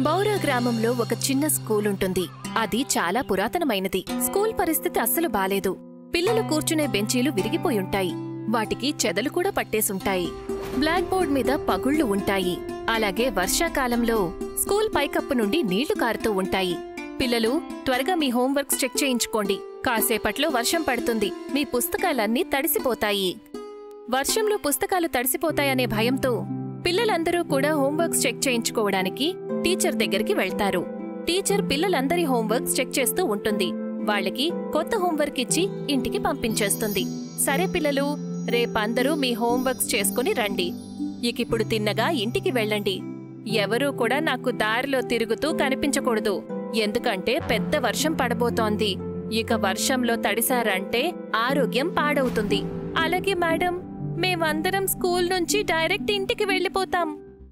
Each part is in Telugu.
బౌరా గ్రామంలో ఒక చిన్న స్కూల్ ఉంటుంది అది చాలా పురాతనమైనది స్కూల్ పరిస్థితి అస్సలు బాలేదు పిల్లలు కూర్చునే బెంచీలు విరిగిపోయుంటాయి వాటికి చెదలు కూడా పట్టేసుంటాయి బ్లాక్ బోర్డ్ మీద పగుళ్లు ఉంటాయి అలాగే వర్షాకాలంలో స్కూల్ పైకప్పు నుండి నీళ్లు కారుతూ ఉంటాయి పిల్లలు త్వరగా మీ హోంవర్క్స్ చెక్ చేయించుకోండి కాసేపట్లో వర్షం పడుతుంది మీ పుస్తకాలన్నీ తడిసిపోతాయి వర్షంలో పుస్తకాలు తడిసిపోతాయనే భయంతో పిల్లలందరూ కూడా హోంవర్క్స్ చెక్ చేయించుకోవడానికి టీచర్ దగ్గరికి వెళ్తారు టీచర్ పిల్లలందరి హోంవర్క్స్ చెక్ చేస్తూ ఉంటుంది వాళ్ళకి కొత్త హోంవర్క్ ఇచ్చి ఇంటికి పంపించేస్తుంది సరే పిల్లలు రేపందరూ మీ హోంవర్క్స్ చేసుకుని రండి ఇకిప్పుడు తిన్నగా ఇంటికి వెళ్ళండి ఎవరూ కూడా నాకు దారిలో తిరుగుతూ కనిపించకూడదు ఎందుకంటే పెద్ద వర్షం పడబోతోంది ఇక వర్షంలో తడిసారంటే ఆరోగ్యం పాడవుతుంది అలాగే మేడం మేమందరం స్కూల్ నుంచి డైరెక్ట్ ఇంటికి వెళ్ళిపోతాం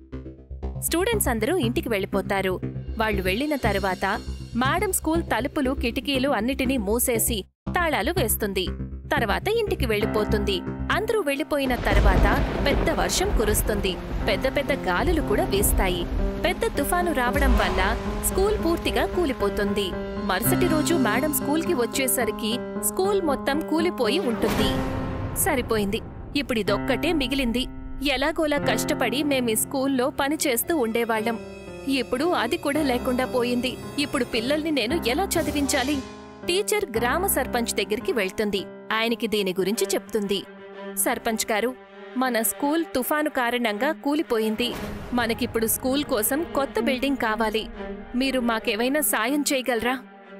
స్టూడెంట్స్ అందరూ ఇంటికి వెళ్ళిపోతారు వాళ్ళు వెళ్ళిన తరువాత మేడం స్కూల్ తలుపులు కిటికీలు అన్నిటినీ మూసేసి తాళాలు వేస్తుంది తర్వాత ఇంటికి వెళ్ళిపోతుంది అందరూ వెళ్ళిపోయిన తర్వాత పెద్ద వర్షం కురుస్తుంది పెద్ద పెద్ద గాలులు కూడా వీస్తాయి పెద్ద తుఫాను రావడం వల్ల స్కూల్ పూర్తిగా కూలిపోతుంది మరుసటి రోజు మేడం స్కూల్కి వచ్చేసరికి స్కూల్ మొత్తం కూలిపోయి ఉంటుంది సరిపోయింది ఇప్పుడు ఇదొక్కటే మిగిలింది ఎలాగోలా కష్టపడి మేం ఈ స్కూల్లో పని చేస్తూ ఉండేవాళ్ళం ఇప్పుడు అది కూడా లేకుండా పోయింది ఇప్పుడు పిల్లల్ని నేను ఎలా చదివించాలి టీచర్ గ్రామ సర్పంచ్ దగ్గరికి వెళ్తుంది ఆయనకి దీని గురించి చెప్తుంది సర్పంచ్ గారు మన స్కూల్ తుఫాను కారణంగా కూలిపోయింది మనకిప్పుడు స్కూల్ కోసం కొత్త బిల్డింగ్ కావాలి మీరు మాకేమైనా సాయం చేయగలరా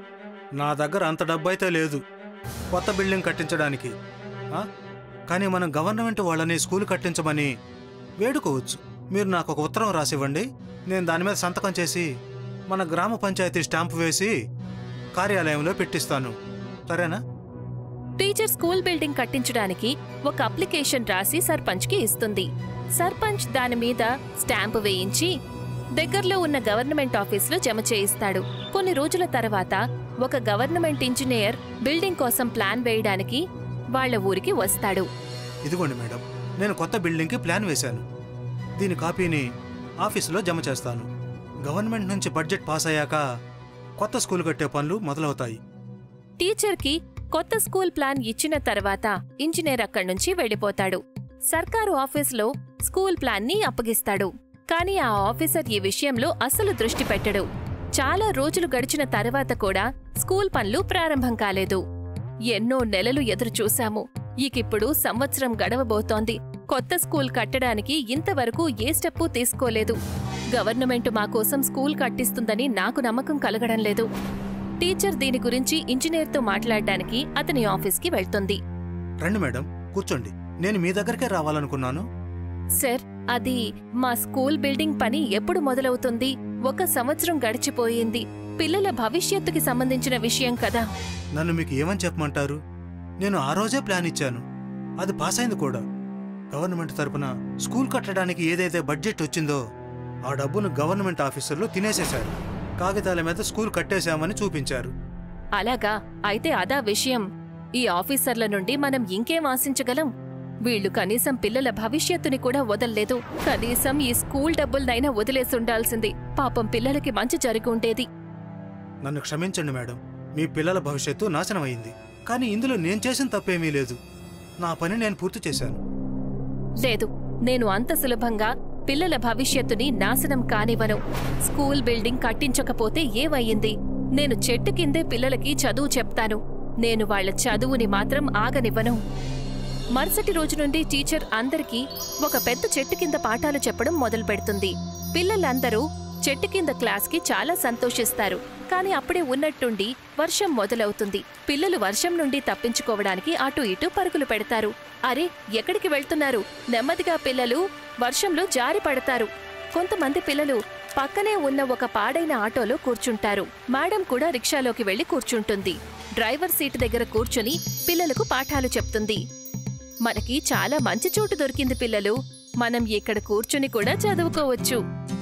నా దగ్గర అంత డబ్బు అయితే లేదు కొత్త బిల్డింగ్ కట్టించడానికి ఆ? కానీ మనం గవర్నమెంట్ వాళ్ళని స్కూల్ కట్టించమని వేడుకోవచ్చు మీరు నాకు ఒక ఉత్తరం రాసివ్వండి నేను దాని మీద సంతకం చేసి మన గ్రామ పంచాయతీ స్టాంపు వేసి కార్యాలయంలో పెట్టిస్తాను సరేనా టీచర్ స్కూల్ బిల్డింగ్ కట్టించడానికి ఒక అప్లికేషన్ రాసి సర్పంచ్కి ఇస్తుంది సర్పంచ్ దాని మీద స్టాంపు వేయించి దగ్గరలో ఉన్న గవర్నమెంట్ ఆఫీసులో జమ చేయిస్తాడు కొన్ని రోజుల తర్వాత ఒక గవర్నమెంట్ ఇంజనీర్ బిల్డింగ్ కోసం ప్లాన్ వేయడానికి వాళ్ళ ఊరికి వస్తాడు ఇదిగోండి మేడం నేను కొత్త బిల్డింగ్కి ప్లాన్ వేశాను దీని కాపీని ఆఫీసులో జమ చేస్తాను గవర్నమెంట్ నుంచి బడ్జెట్ పాస్ అయ్యాక కొత్త స్కూల్ కట్టే పనులు మొదలవుతాయి టీచర్కి కొత్త స్కూల్ ప్లాన్ ఇచ్చిన తర్వాత ఇంజనీర్ అక్కడి నుంచి వెళ్ళిపోతాడు సర్కారు ఆఫీసులో స్కూల్ ప్లాన్ని అప్పగిస్తాడు కానీ ఆ ఆఫీసర్ ఈ విషయంలో అసలు దృష్టి పెట్టడు చాలా రోజులు గడిచిన తర్వాత కూడా స్కూల్ పనులు ప్రారంభం కాలేదు ఎన్నో నెలలు ఎదురు చూశాము ఈకిప్పుడు సంవత్సరం గడవబోతోంది కొత్త స్కూల్ కట్టడానికి ఇంతవరకు ఏ స్టెప్పు తీసుకోలేదు గవర్నమెంట్ మా కోసం స్కూల్ కట్టిస్తుందని నాకు నమ్మకం కలగడం లేదు టీచర్ దీని గురించి ఇంజనీర్తో మాట్లాడడానికి అతని ఆఫీస్కి వెళ్తుంది రండి మేడం కూర్చోండి నేను మీ దగ్గరికే రావాలనుకున్నాను సార్ అది మా స్కూల్ బిల్డింగ్ పని ఎప్పుడు మొదలవుతుంది ఒక సంవత్సరం గడిచిపోయింది పిల్లల భవిష్యత్తుకి సంబంధించిన విషయం కదా నన్ను మీకు ఏమని చెప్పమంటారు నేను ఆ రోజే ప్లాన్ ఇచ్చాను అది పాస్ అయింది కూడా గవర్నమెంట్ తరపున స్కూల్ కట్టడానికి ఏదైతే బడ్జెట్ వచ్చిందో ఆ డబ్బును గవర్నమెంట్ ఆఫీసర్లు తినేసేశారు కాగితాల మీద స్కూల్ కట్టేశామని చూపించారు అలాగా అయితే అదా విషయం ఈ ఆఫీసర్ల నుండి మనం ఇంకేం ఆశించగలం వీళ్ళు కనీసం పిల్లల భవిష్యత్తుని కూడా వదల్లేదు కనీసం ఈ స్కూల్ డబ్బులనైనా వదిలేసి ఉండాల్సింది పాపం పిల్లలకి మంచి జరిగి ఉండేది నన్ను క్షమించండి మేడం మీ పిల్లల భవిష్యత్తు నాశనమైంది కానీ ఇందులో నేను చేసిన తప్పేమీ లేదు నా పని నేను పూర్తి చేశాను లేదు నేను అంత సులభంగా పిల్లల భవిష్యత్తుని నాశనం కానివ్వను స్కూల్ బిల్డింగ్ కట్టించకపోతే ఏమయ్యింది నేను చెట్టు కిందే పిల్లలకి చదువు చెప్తాను నేను వాళ్ళ చదువుని మాత్రం ఆగనివ్వను మరుసటి రోజు నుండి టీచర్ అందరికీ ఒక పెద్ద చెట్టు కింద పాఠాలు చెప్పడం మొదలు పెడుతుంది పిల్లలందరూ చెట్టు కింద క్లాస్కి చాలా సంతోషిస్తారు కానీ అప్పుడే ఉన్నట్టుండి వర్షం మొదలవుతుంది పిల్లలు వర్షం నుండి తప్పించుకోవడానికి అటు ఇటు పరుగులు పెడతారు అరే ఎక్కడికి వెళ్తున్నారు నెమ్మదిగా పిల్లలు వర్షంలో జారి పడతారు కొంతమంది పిల్లలు పక్కనే ఉన్న ఒక పాడైన ఆటోలో కూర్చుంటారు మేడం కూడా రిక్షాలోకి వెళ్లి కూర్చుంటుంది డ్రైవర్ సీటు దగ్గర కూర్చుని పిల్లలకు పాఠాలు చెప్తుంది మనకి చాలా మంచి చోటు దొరికింది పిల్లలు మనం ఇక్కడ కూర్చుని కూడా చదువుకోవచ్చు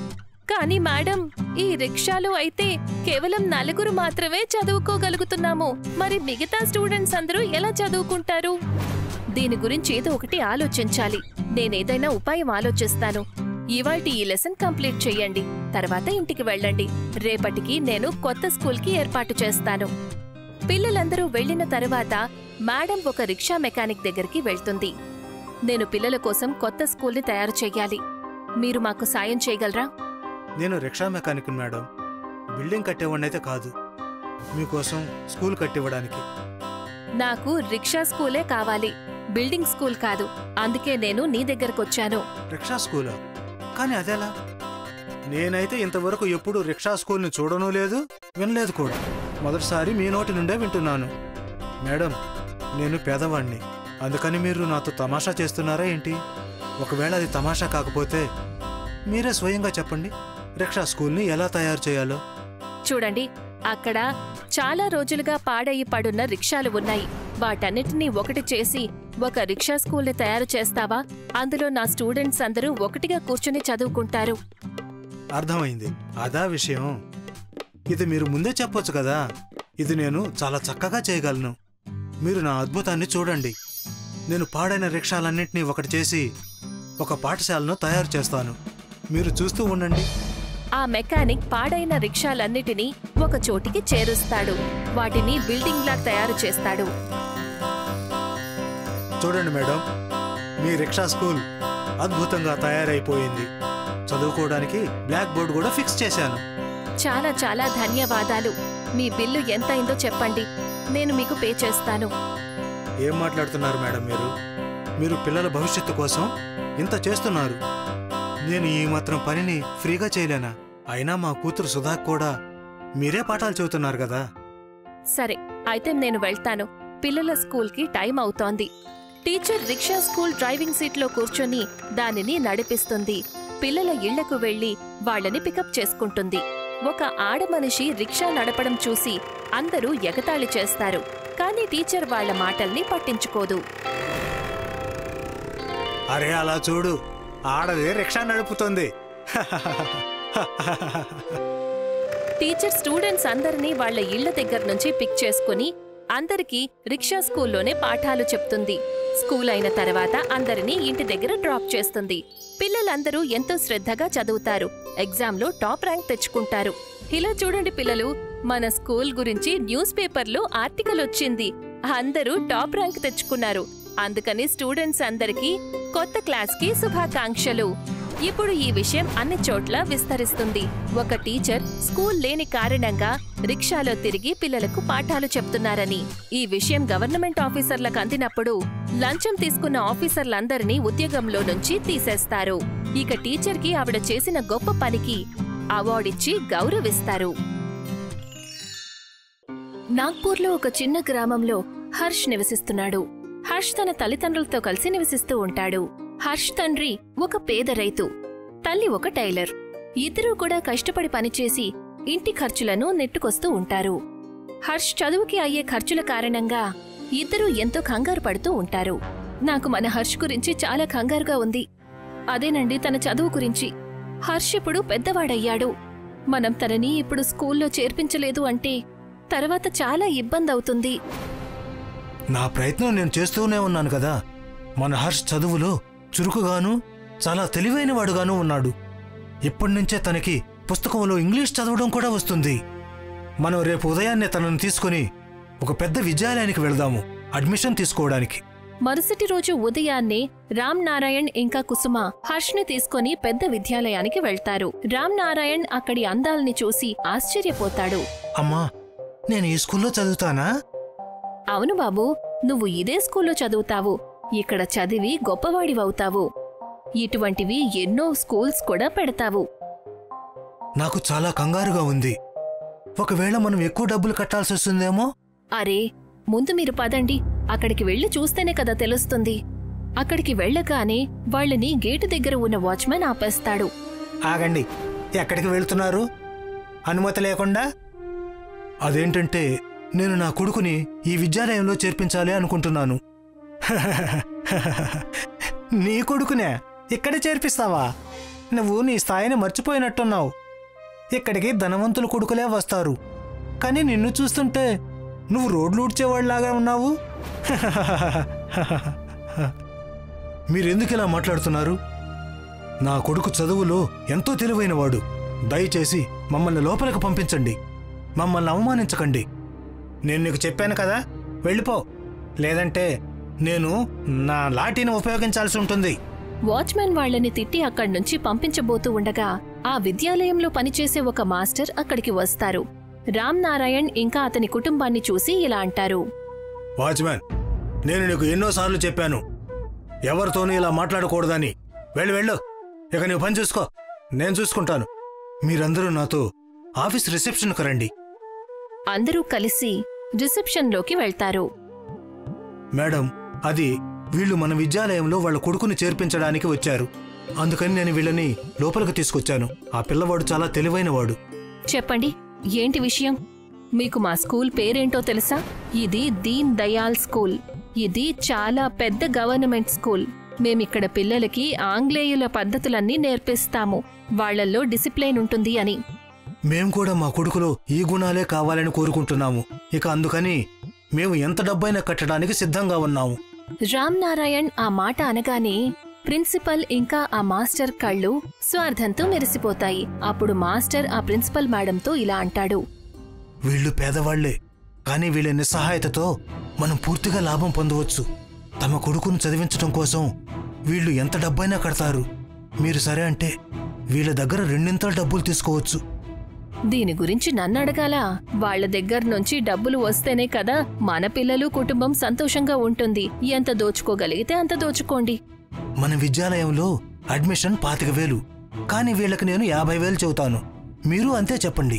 కానీ మేడం ఈ రిక్షాలో అయితే కేవలం నలుగురు మాత్రమే చదువుకోగలుగుతున్నాము మరి మిగతా స్టూడెంట్స్ అందరూ ఎలా చదువుకుంటారు దీని గురించి ఏదో ఒకటి ఆలోచించాలి నేనేదైనా ఉపాయం ఆలోచిస్తాను ఇవాల్టి ఈ లెసన్ కంప్లీట్ చెయ్యండి తర్వాత ఇంటికి వెళ్ళండి రేపటికి నేను కొత్త స్కూల్కి ఏర్పాటు చేస్తాను పిల్లలందరూ వెళ్ళిన తరువాత మేడం ఒక రిక్షా మెకానిక్ దగ్గరికి వెళ్తుంది నేను పిల్లల కోసం కొత్త స్కూల్ని తయారు చెయ్యాలి మీరు మాకు సాయం చేయగలరా నేను రిక్షా మెకానిక్ మేడం బిల్డింగ్ కట్టేవాడినైతే కాదు మీకోసం స్కూల్ కట్టివ్వడానికి నాకు రిక్షా స్కూలే కావాలి బిల్డింగ్ స్కూల్ కాదు అందుకే నేను నీ దగ్గరకొచ్చాను రిక్షా స్కూలా కానీ అదెలా నేనైతే ఇంతవరకు ఎప్పుడు రిక్షా స్కూల్ని చూడనూ లేదు వినలేదు కూడా మొదటిసారి మీ నోటి నుండే వింటున్నాను మేడం నేను పేదవాణ్ణి అందుకని మీరు నాతో తమాషా చేస్తున్నారా ఏంటి ఒకవేళ అది తమాషా కాకపోతే మీరే స్వయంగా చెప్పండి రిక్షా స్కూల్ని ఎలా తయారు చేయాలో చూడండి అక్కడ చాలా రోజులుగా పాడయి పడున్న రిక్షాలు ఉన్నాయి వాటన్నిటినీ ఒకటి చేసి ఒక రిక్షా స్కూల్ని తయారు చేస్తావా అందులో నా స్టూడెంట్స్ అందరూ ఒకటిగా కూర్చుని చదువుకుంటారు అర్థమైంది అదా విషయం ఇది మీరు ముందే చెప్పొచ్చు కదా ఇది నేను చాలా చక్కగా చేయగలను మీరు నా అద్భుతాన్ని చూడండి నేను పాడైన రిక్షాలన్నింటినీ ఒకటి చేసి ఒక పాఠశాలను తయారు చేస్తాను మీరు చూస్తూ ఉండండి ఆ మెకానిక్ పాడైన రిక్షాలన్నిటినీ ఒక చోటికి చేరుస్తాడు వాటిని బిల్డింగ్లా తయారు చేస్తాడు చూడండి మేడం మీ రిక్షా స్కూల్ అద్భుతంగా తయారైపోయింది చదువుకోవడానికి బ్లాక్ బోర్డ్ కూడా ఫిక్స్ చేశాను చాలా చాలా ధన్యవాదాలు మీ బిల్లు ఎంతైందో చెప్పండి నేను మీకు పే చేస్తాను ఏం మాట్లాడుతున్నారు మేడం మీరు మీరు పిల్లల భవిష్యత్తు కోసం ఇంత చేస్తున్నారు నేను ఈ మాత్రం పనిని ఫ్రీగా చేయలేనా అయినా మా కూతురు సుధా కూడా మీరే పాఠాలు చెబుతున్నారు కదా సరే అయితే నేను వెళ్తాను పిల్లల స్కూల్కి టైం అవుతోంది టీచర్ రిక్షా స్కూల్ డ్రైవింగ్ సీట్లో కూర్చొని దానిని నడిపిస్తుంది పిల్లల ఇళ్లకు వెళ్లి వాళ్ళని పికప్ చేసుకుంటుంది ఒక ఆడమనిషి రిక్షా నడపడం చూసి అందరూ ఎగతాళి చేస్తారు కానీ టీచర్ వాళ్ళ మాటల్ని పట్టించుకోదు అరే అలా చూడు ఆడది రిక్షా నడుపుతుంది టీచర్ స్టూడెంట్స్ అందరినీ వాళ్ళ ఇళ్ల దగ్గర నుంచి పిక్ చేసుకుని అందరికీ రిక్షా స్కూల్లోనే పాఠాలు చెప్తుంది స్కూల్ అయిన తర్వాత అందరినీ ఇంటి దగ్గర డ్రాప్ చేస్తుంది పిల్లలందరూ ఎంతో శ్రద్ధగా చదువుతారు ఎగ్జామ్లో టాప్ ర్యాంక్ తెచ్చుకుంటారు ఇలా చూడండి పిల్లలు మన స్కూల్ గురించి న్యూస్ పేపర్లో ఆర్టికల్ వచ్చింది అందరూ టాప్ ర్యాంక్ తెచ్చుకున్నారు అందుకని స్టూడెంట్స్ అందరికీ కొత్త క్లాస్కి శుభాకాంక్షలు ఇప్పుడు ఈ విషయం అన్ని చోట్ల విస్తరిస్తుంది ఒక టీచర్ స్కూల్ లేని కారణంగా రిక్షాలో తిరిగి పిల్లలకు పాఠాలు చెప్తున్నారని ఈ విషయం గవర్నమెంట్ ఆఫీసర్లకు అందినప్పుడు లంచం తీసుకున్న ఆఫీసర్లందరినీ ఉద్యోగంలో నుంచి తీసేస్తారు ఇక టీచర్కి ఆవిడ చేసిన గొప్ప పనికి అవార్డిచ్చి గౌరవిస్తారు నాగ్పూర్లో ఒక చిన్న గ్రామంలో హర్ష్ నివసిస్తున్నాడు హర్ష్ తన తల్లిదండ్రులతో కలిసి నివసిస్తూ ఉంటాడు హర్ష్ తండ్రి ఒక పేద రైతు తల్లి ఒక టైలర్ ఇద్దరూ కూడా కష్టపడి పనిచేసి ఇంటి ఖర్చులను నెట్టుకొస్తూ ఉంటారు హర్ష్ చదువుకి అయ్యే ఖర్చుల కారణంగా ఇద్దరూ ఎంతో కంగారు పడుతూ ఉంటారు నాకు మన హర్ష్ గురించి చాలా కంగారుగా ఉంది అదేనండి తన చదువు గురించి హర్ష్ ఇప్పుడు పెద్దవాడయ్యాడు మనం తనని ఇప్పుడు స్కూల్లో చేర్పించలేదు అంటే తర్వాత చాలా ఇబ్బంది అవుతుంది నా ప్రయత్నం నేను చేస్తూనే ఉన్నాను కదా మన హర్ష్ చదువులో చురుకుగాను చాలా తెలివైన వాడుగాను ఉన్నాడు ఇప్పటి నుంచే తనకి పుస్తకంలో ఇంగ్లీష్ చదవడం కూడా వస్తుంది మనం రేపు ఉదయాన్నే తనను తీసుకుని ఒక పెద్ద విద్యాలయానికి వెళదాము అడ్మిషన్ తీసుకోవడానికి మరుసటి రోజు ఉదయాన్నే రామ్ నారాయణ్ ఇంకా కుసుమ హర్ష్ని తీసుకొని పెద్ద విద్యాలయానికి వెళ్తారు రామ్ నారాయణ్ అక్కడి అందాల్ని చూసి ఆశ్చర్యపోతాడు అమ్మా నేను ఈ స్కూల్లో చదువుతానా అవును బాబు నువ్వు ఇదే స్కూల్లో చదువుతావు ఇక్కడ చదివి గొప్పవాడివవుతావు ఇటువంటివి ఎన్నో స్కూల్స్ కూడా పెడతావు నాకు చాలా కంగారుగా ఉంది ఒకవేళ మనం ఎక్కువ డబ్బులు కట్టాల్సి వస్తుందేమో అరే ముందు మీరు పదండి అక్కడికి వెళ్లి చూస్తేనే కదా తెలుస్తుంది అక్కడికి వెళ్ళగానే వాళ్ళని గేటు దగ్గర ఉన్న వాచ్మెన్ ఆపేస్తాడు ఆగండి ఎక్కడికి వెళ్తున్నారు అనుమతి లేకుండా అదేంటంటే నేను నా కొడుకుని ఈ విద్యాలయంలో చేర్పించాలి అనుకుంటున్నాను నీ కొడుకునే ఇక్కడ చేర్పిస్తావా నువ్వు నీ స్థాయిని మర్చిపోయినట్టున్నావు ఇక్కడికి ధనవంతుల కొడుకులే వస్తారు కానీ నిన్ను చూస్తుంటే నువ్వు రోడ్లు ఊడ్చేవాడిలాగా ఉన్నావు మీరెందుకు ఇలా మాట్లాడుతున్నారు నా కొడుకు చదువులో ఎంతో తెలివైనవాడు దయచేసి మమ్మల్ని లోపలికి పంపించండి మమ్మల్ని అవమానించకండి నేను నీకు చెప్పాను కదా వెళ్ళిపో లేదంటే నేను నా లాఠీని ఉపయోగించాల్సి ఉంటుంది వాచ్మెన్ వాళ్ళని తిట్టి అక్కడి నుంచి పంపించబోతూ ఉండగా ఆ విద్యాలయంలో పనిచేసే ఒక మాస్టర్ అక్కడికి వస్తారు రామ్ నారాయణ్ ఇంకా అతని కుటుంబాన్ని చూసి ఇలా అంటారు వాచ్మ్యాన్ నేను నీకు ఎన్నోసార్లు చెప్పాను ఎవరితోనూ ఇలా మాట్లాడకూడదని వెళ్ళు వెళ్ళు ఇక నువ్వు పని చూసుకో నేను చూసుకుంటాను మీరందరూ నాతో ఆఫీస్ రిసెప్షన్కు రండి అందరూ కలిసి రిసెప్షన్లోకి వెళ్తారు మేడం అది వీళ్ళు మన విద్యాలయంలో వాళ్ళ కొడుకుని చేర్పించడానికి వచ్చారు అందుకని నేను వీళ్ళని లోపలికి తీసుకొచ్చాను ఆ పిల్లవాడు చాలా తెలివైనవాడు చెప్పండి ఏంటి విషయం మీకు మా స్కూల్ పేరేంటో తెలుసా ఇది దీన్ దయాల్ స్కూల్ ఇది చాలా పెద్ద గవర్నమెంట్ స్కూల్ మేమిక్కడ పిల్లలకి ఆంగ్లేయుల పద్ధతులన్నీ నేర్పిస్తాము వాళ్ళల్లో డిసిప్లైన్ ఉంటుంది అని మేం కూడా మా కొడుకులో ఈ గుణాలే కావాలని కోరుకుంటున్నాము ఇక అందుకని మేము ఎంత డబ్బైనా కట్టడానికి సిద్ధంగా ఉన్నాము రామ్ నారాయణ్ ఆ మాట అనగానే ప్రిన్సిపల్ ఇంకా ఆ మాస్టర్ కళ్ళు స్వార్థంతో మెరిసిపోతాయి అప్పుడు మాస్టర్ ఆ ప్రిన్సిపల్ మేడంతో ఇలా అంటాడు వీళ్ళు పేదవాళ్లే కానీ వీళ్ళ నిస్సహాయతతో మనం పూర్తిగా లాభం పొందవచ్చు తమ కొడుకును చదివించడం కోసం వీళ్ళు ఎంత డబ్బైనా కడతారు మీరు సరే అంటే వీళ్ళ దగ్గర రెండింతల డబ్బులు తీసుకోవచ్చు దీని గురించి నన్ను అడగాల వాళ్ళ దగ్గర నుంచి డబ్బులు వస్తేనే కదా మన పిల్లలు కుటుంబం సంతోషంగా ఉంటుంది ఎంత దోచుకోగలిగితే అంత దోచుకోండి మన విద్యాలయంలో అడ్మిషన్ పాతిక వేలు కానీ వీళ్ళకి నేను యాభై వేలు చెబుతాను మీరు అంతే చెప్పండి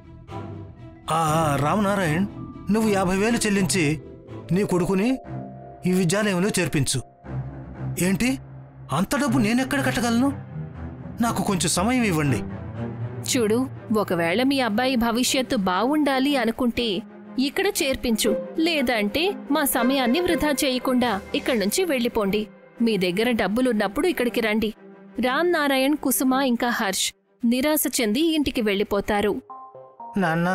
ఆ ఆ, రామనారాయణ్ నువ్వు యాభై వేలు చెల్లించి నీ కొడుకుని ఈ విద్యాలయంలో చేర్పించు ఏంటి అంత డబ్బు నేనెక్కడ కట్టగలను నాకు కొంచెం సమయం ఇవ్వండి చూడు ఒకవేళ మీ అబ్బాయి భవిష్యత్తు బావుండాలి అనుకుంటే ఇక్కడ చేర్పించు లేదంటే మా సమయాన్ని వృధా చేయకుండా ఇక్కడి నుంచి వెళ్ళిపోండి మీ దగ్గర డబ్బులున్నప్పుడు ఇక్కడికి రండి రామ్ నారాయణ్ కుసుమ ఇంకా హర్ష్ నిరాశ చెంది ఇంటికి వెళ్ళిపోతారు నాన్న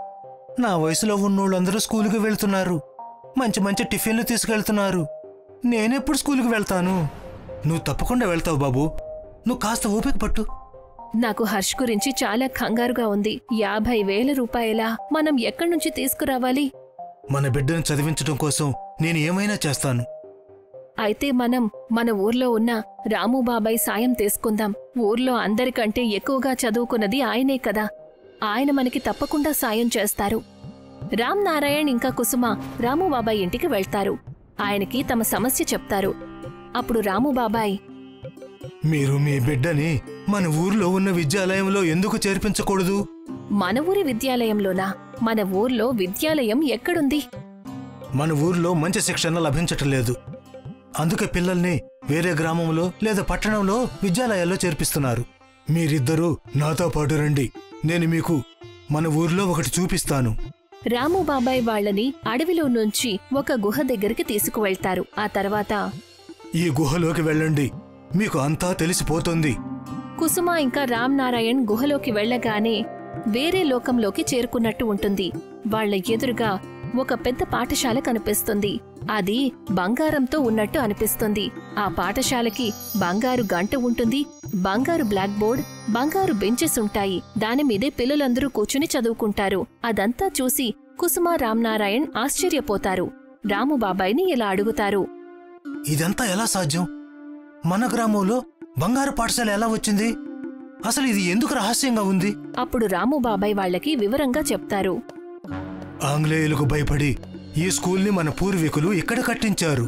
నా వయసులో ఉన్నోళ్ళందరూ స్కూలుకి వెళ్తున్నారు మంచి మంచి టిఫిన్లు తీసుకెళ్తున్నారు నేనెప్పుడు స్కూలుకి వెళ్తాను నువ్వు తప్పకుండా వెళ్తావు బాబు నువ్వు కాస్త ఓపిక పట్టు నాకు హర్ష్ గురించి చాలా కంగారుగా ఉంది యాభై వేల రూపాయల మనం ఎక్కడి నుంచి తీసుకురావాలి మన బిడ్డను చదివించడం కోసం నేను ఏమైనా చేస్తాను అయితే మనం మన ఊర్లో ఉన్న రాము బాబాయ్ సాయం తీసుకుందాం ఊర్లో అందరికంటే ఎక్కువగా చదువుకున్నది ఆయనే కదా ఆయన మనకి తప్పకుండా సాయం చేస్తారు రామ్ నారాయణ్ ఇంకా కుసుమ రాము బాబాయ్ ఇంటికి వెళ్తారు ఆయనకి తమ సమస్య చెప్తారు అప్పుడు రాము బాబాయ్ మీరు మీ బిడ్డని మన ఊర్లో ఉన్న విద్యాలయంలో ఎందుకు చేర్పించకూడదు మన ఊరి విద్యాలయంలోనా మన ఊర్లో విద్యాలయం ఎక్కడుంది మన ఊర్లో మంచి శిక్షణ లభించటం లేదు అందుకే పిల్లల్ని వేరే గ్రామంలో లేదా పట్టణంలో విద్యాలయాల్లో చేర్పిస్తున్నారు మీరిద్దరూ నాతో పాటు రండి నేను మీకు మన ఊర్లో ఒకటి చూపిస్తాను రాము బాబాయ్ వాళ్ళని అడవిలో నుంచి ఒక గుహ దగ్గరికి తీసుకువెళ్తారు ఆ తర్వాత ఈ గుహలోకి వెళ్ళండి మీకు అంతా తెలిసిపోతుంది కుసుమ ఇంకా రామ్ నారాయణ్ గుహలోకి వెళ్ళగానే వేరే లోకంలోకి చేరుకున్నట్టు ఉంటుంది వాళ్ళ ఎదురుగా ఒక పెద్ద పాఠశాల కనిపిస్తుంది అది బంగారంతో ఉన్నట్టు అనిపిస్తుంది ఆ పాఠశాలకి బంగారు గంట ఉంటుంది బంగారు బ్లాక్ బోర్డ్ బంగారు బెంచెస్ ఉంటాయి దాని మీదే పిల్లలందరూ కూర్చుని చదువుకుంటారు అదంతా చూసి కుసుమ రామ్ నారాయణ్ ఆశ్చర్యపోతారు రాము బాబాయ్ని ఇలా అడుగుతారు ఇదంతా ఎలా సాధ్యం మన గ్రామంలో బంగారు పాఠశాల ఎలా వచ్చింది అసలు ఇది ఎందుకు రహస్యంగా ఉంది అప్పుడు రాము బాబాయ్ వాళ్ళకి వివరంగా చెప్తారు ఆంగ్లేయులకు భయపడి ఈ స్కూల్ని మన పూర్వీకులు ఇక్కడ కట్టించారు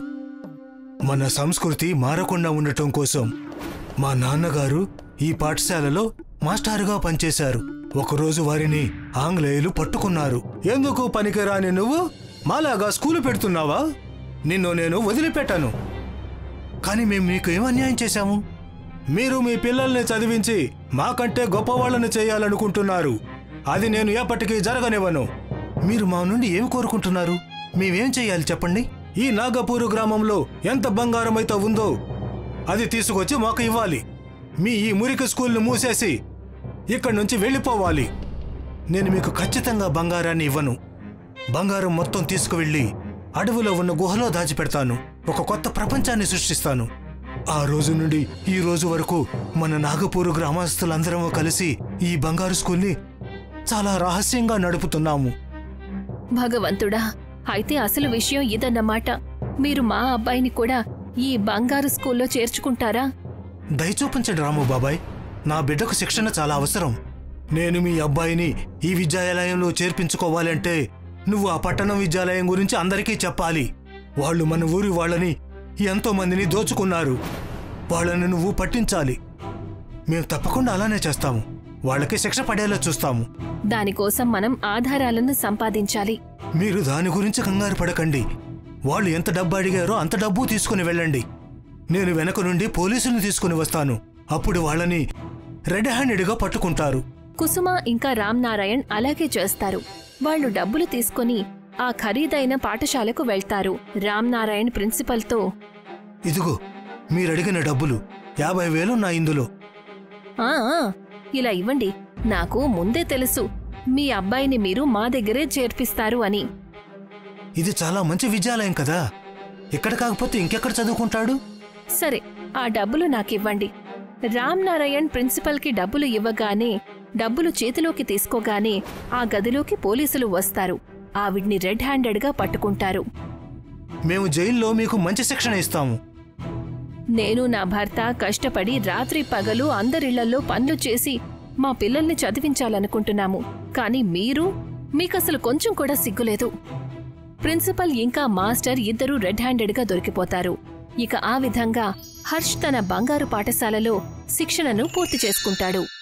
మన సంస్కృతి మారకుండా ఉండటం కోసం మా నాన్నగారు ఈ పాఠశాలలో మాస్టారుగా పనిచేశారు ఒకరోజు వారిని ఆంగ్లేయులు పట్టుకున్నారు ఎందుకు పనికిరాని నువ్వు మాలాగా స్కూలు పెడుతున్నావా నిన్ను నేను వదిలిపెట్టాను కానీ మేము మీకు ఏం అన్యాయం చేశాము మీరు మీ పిల్లల్ని చదివించి మాకంటే గొప్పవాళ్ళని చేయాలనుకుంటున్నారు అది నేను ఎప్పటికీ జరగనివ్వను మీరు మా నుండి ఏం కోరుకుంటున్నారు మేమేం చేయాలి చెప్పండి ఈ నాగపూరు గ్రామంలో ఎంత బంగారం అయితే ఉందో అది తీసుకొచ్చి మాకు ఇవ్వాలి మీ ఈ మురికి స్కూల్ని మూసేసి ఇక్కడి నుంచి వెళ్ళిపోవాలి నేను మీకు ఖచ్చితంగా బంగారాన్ని ఇవ్వను బంగారం మొత్తం తీసుకువెళ్ళి అడవిలో ఉన్న గుహలో దాచిపెడతాను ఒక కొత్త ప్రపంచాన్ని సృష్టిస్తాను ఆ రోజు నుండి ఈ రోజు వరకు మన నాగపూర్ గ్రామస్తులందరం కలిసి ఈ బంగారు స్కూల్ని చాలా రహస్యంగా నడుపుతున్నాము భగవంతుడా అయితే అసలు విషయం ఇదన్నమాట మీరు మా అబ్బాయిని కూడా ఈ బంగారు స్కూల్లో చేర్చుకుంటారా దయచూపించండి రాము బాబాయ్ నా బిడ్డకు శిక్షణ చాలా అవసరం నేను మీ అబ్బాయిని ఈ విద్యాలయంలో చేర్పించుకోవాలంటే నువ్వు ఆ పట్టణం విద్యాలయం గురించి అందరికీ చెప్పాలి వాళ్ళు మన ఊరి వాళ్ళని ఎంతో మందిని దోచుకున్నారు వాళ్ళని నువ్వు పట్టించాలి మేము తప్పకుండా అలానే చేస్తాము వాళ్ళకి శిక్ష పడేలా చూస్తాము దానికోసం మనం ఆధారాలను సంపాదించాలి మీరు దాని గురించి కంగారు పడకండి వాళ్ళు ఎంత డబ్బు అడిగారో అంత డబ్బు తీసుకుని వెళ్ళండి నేను వెనక నుండి పోలీసులను తీసుకుని వస్తాను అప్పుడు వాళ్ళని రెడ్ హ్యాండెడ్గా పట్టుకుంటారు కుసుమ ఇంకా రామ్ నారాయణ్ అలాగే చేస్తారు వాళ్ళు డబ్బులు తీసుకుని ఆ ఖరీదైన పాఠశాలకు వెళ్తారు రామ్ నారాయణ్ ప్రిన్సిపల్తో ఇదిగో మీరడిగిన డబ్బులు యాభై వేలు నా ఇందులో ఆ ఆ, ఇలా ఇవ్వండి నాకు ముందే తెలుసు మీ అబ్బాయిని మీరు మా దగ్గరే చేర్పిస్తారు అని ఇది చాలా మంచి విద్యాలయం కదా ఇక్కడ కాకపోతే ఇంకెక్కడ చదువుకుంటాడు సరే ఆ డబ్బులు నాకివ్వండి రామ్ నారాయణ్ ప్రిన్సిపల్కి డబ్బులు ఇవ్వగానే డబ్బులు చేతిలోకి తీసుకోగానే ఆ గదిలోకి పోలీసులు వస్తారు ఆవిడ్ని రెడ్ హ్యాండెడ్గా పట్టుకుంటారు మేము జైల్లో మీకు మంచి శిక్షణ ఇస్తాము నేను నా భర్త కష్టపడి రాత్రి పగలు అందరిళ్లల్లో పనులు చేసి మా పిల్లల్ని చదివించాలనుకుంటున్నాము కానీ మీరు మీకసలు కొంచెం కూడా సిగ్గులేదు ప్రిన్సిపల్ ఇంకా మాస్టర్ ఇద్దరూ రెడ్ హ్యాండెడ్గా దొరికిపోతారు ఇక ఆ విధంగా హర్ష్ తన బంగారు పాఠశాలలో శిక్షణను పూర్తి చేసుకుంటాడు